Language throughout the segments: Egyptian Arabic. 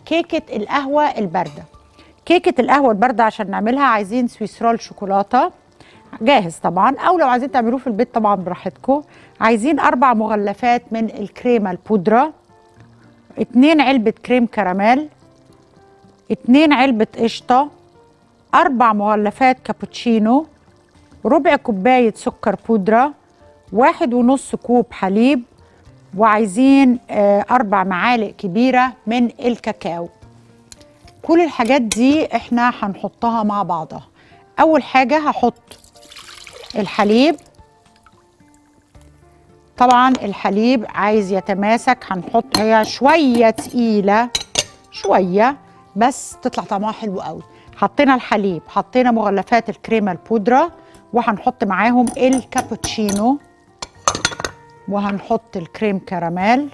كيكه القهوه البارده كيكه القهوه البارده عشان نعملها عايزين سويس رول شوكولاته جاهز طبعا او لو عايزين تعملوه في البيت طبعا براحتكم عايزين اربع مغلفات من الكريمه البودره اتنين علبه كريم كراميل اتنين علبه قشطه اربع مغلفات كابوتشينو ربع كوبايه سكر بودره واحد ونص كوب حليب وعايزين آه، اربع معالق كبيره من الكاكاو كل الحاجات دي احنا هنحطها مع بعضها اول حاجه هحط الحليب طبعا الحليب عايز يتماسك هنحط هي شويه تقيله شويه بس تطلع طعمها حلو قوي حطينا الحليب حطينا مغلفات الكريمه البودره وهنحط معاهم الكابوتشينو وهنحط الكريم كراميل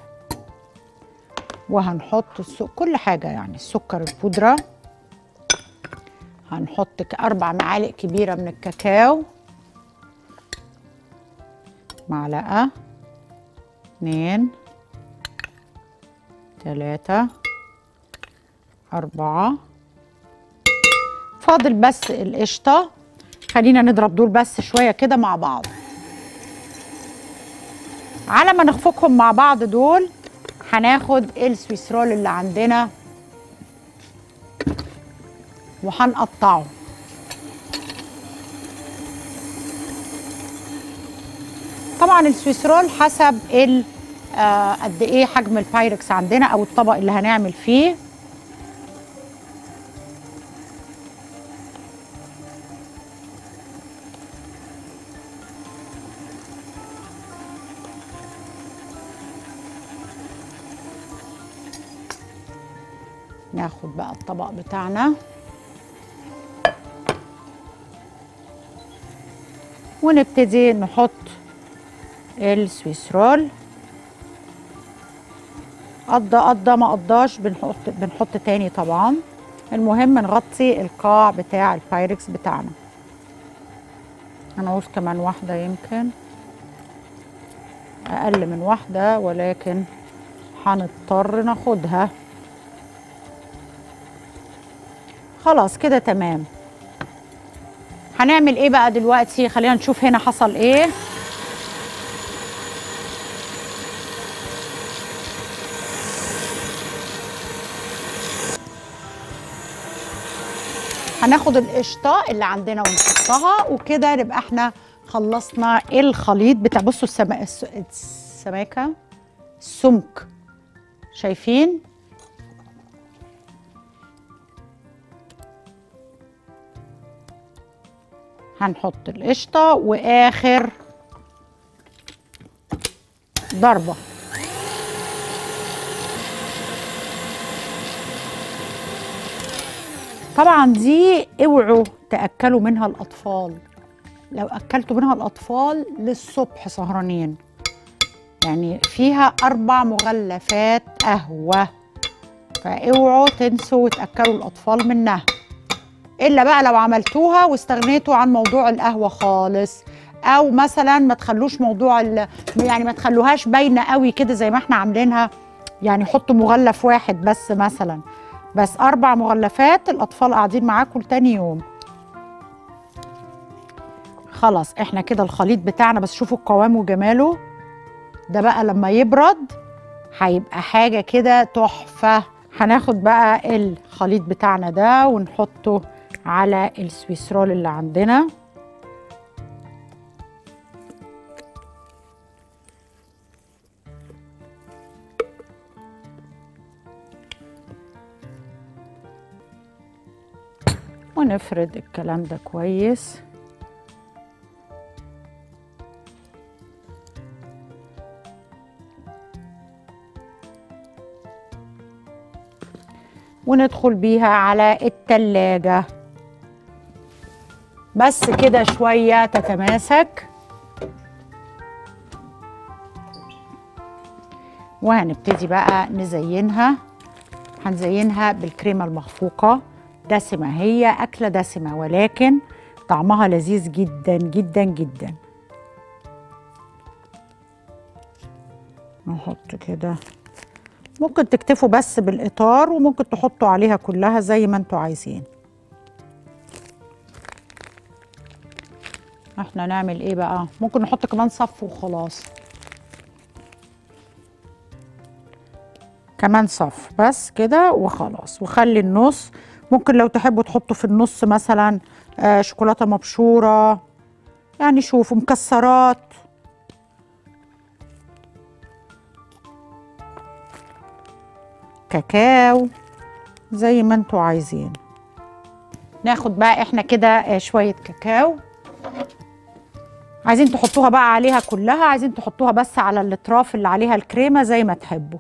وهنحط السك... كل حاجه يعني السكر البودره هنحط ك- اربع معالق كبيره من الكاكاو معلقه اتنين تلاته اربعه فاضل بس القشطه خلينا نضرب دول بس شويه كده مع بعض على ما نخفقهم مع بعض دول هناخد السويس رول اللي عندنا وهنقطعه طبعا السويس رول حسب ال آه، قد ايه حجم البايركس عندنا او الطبق اللي هنعمل فيه ناخد بقى الطبق بتاعنا ونبتدي نحط السويس رول قضى قضى ما قضاش بنحط بنحط تاني طبعا المهم نغطي القاع بتاع البايركس بتاعنا هنعوز كمان واحدة يمكن أقل من واحدة ولكن هنضطر ناخدها خلاص كده تمام هنعمل ايه بقى دلوقتي خلينا نشوف هنا حصل ايه هناخد القشطه اللي عندنا ونحطها وكده نبقى احنا خلصنا الخليط بتاع بصوا السما... الس- السماكه السمك شايفين هنحط القشطه واخر ضربه طبعا دي اوعوا تاكلوا منها الاطفال لو اكلتوا منها الاطفال للصبح سهرانين يعني فيها اربع مغلفات قهوه فاوعوا تنسوا وتاكلوا الاطفال منها الا بقى لو عملتوها واستغنيتوا عن موضوع القهوه خالص او مثلا ما تخلوش موضوع ال- يعني ما تخلوهاش باينه قوي كده زي ما احنا عاملينها يعني حطوا مغلف واحد بس مثلا بس اربع مغلفات الاطفال قاعدين معاكم تاني يوم خلاص احنا كده الخليط بتاعنا بس شوفوا القوام وجماله ده بقى لما يبرد هيبقى حاجه كده تحفه هناخد بقى الخليط بتاعنا ده ونحطه على السويس رول اللي عندنا ونفرد الكلام ده كويس وندخل بيها على التلاجة بس كده شوية تتماسك وهنبتدي بقى نزينها هنزينها بالكريمة المخفوقة دسمة هي أكلة دسمة ولكن طعمها لذيذ جدا جدا جدا نحط كده ممكن تكتفوا بس بالاطار وممكن تحطوا عليها كلها زي ما انتوا عايزين احنا نعمل ايه بقى ممكن نحط كمان صف وخلاص كمان صف بس كده وخلاص وخلي النص ممكن لو تحبوا تحطوا في النص مثلا آه شوكولاته مبشوره يعني شوفوا مكسرات كاكاو زي ما انتوا عايزين ناخد بقى احنا كده آه، شويه كاكاو عايزين تحطوها بقى عليها كلها عايزين تحطوها بس على الاطراف اللي عليها الكريمه زي ما تحبوا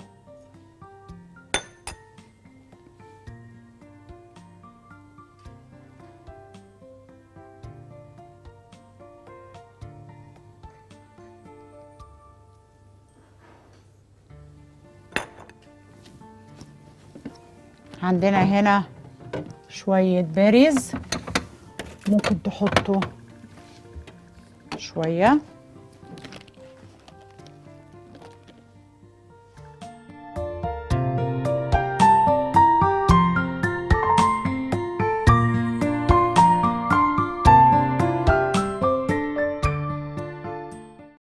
عندنا هنا شوية بيريز ممكن تحطوا شوية